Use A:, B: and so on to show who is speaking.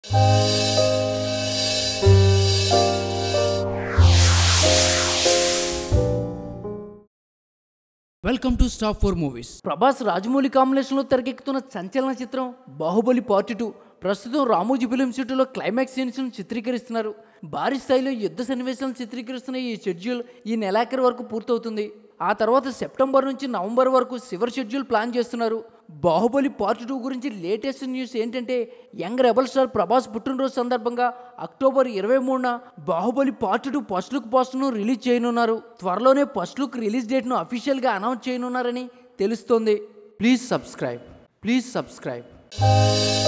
A: welcome to stop four movies
B: Prabhas Rajamouli కాంబినేషన్లో తెరకెక్కుతున్న సంచలన చిత్రం బాహుబలి పార్ట్ టూ ప్రస్తుతం రామోజీ ఫిలిం సిటీలో క్లైమాక్స్ సీన్స్ను చిత్రీకరిస్తున్నారు భారీ స్థాయిలో యుద్ధ సన్నివేశాలను చిత్రీకరిస్తున్న ఈ షెడ్యూల్ ఈ నెలాఖరు వరకు పూర్తవుతుంది ఆ తర్వాత సెప్టెంబర్ నుంచి నవంబర్ వరకు చివరి షెడ్యూల్ ప్లాన్ చేస్తున్నారు బాహుబలి పార్ట్ టూ గురించి లేటెస్ట్ న్యూస్ ఏంటంటే యంగ్ రెబల్ స్టార్ ప్రభాస్ పుట్టినరోజు సందర్భంగా అక్టోబర్ ఇరవై మూడున Baahubali part two first look పోస్టర్ను రిలీజ్ చేయనున్నారు త్వరలోనే ఫస్ట్ లుక్ రిలీజ్ డేట్ను అఫీషియల్గా అనౌన్స్ చేయనున్నారని తెలుస్తోంది ప్లీజ్ సబ్స్క్రైబ్ ప్లీజ్ సబ్స్క్రైబ్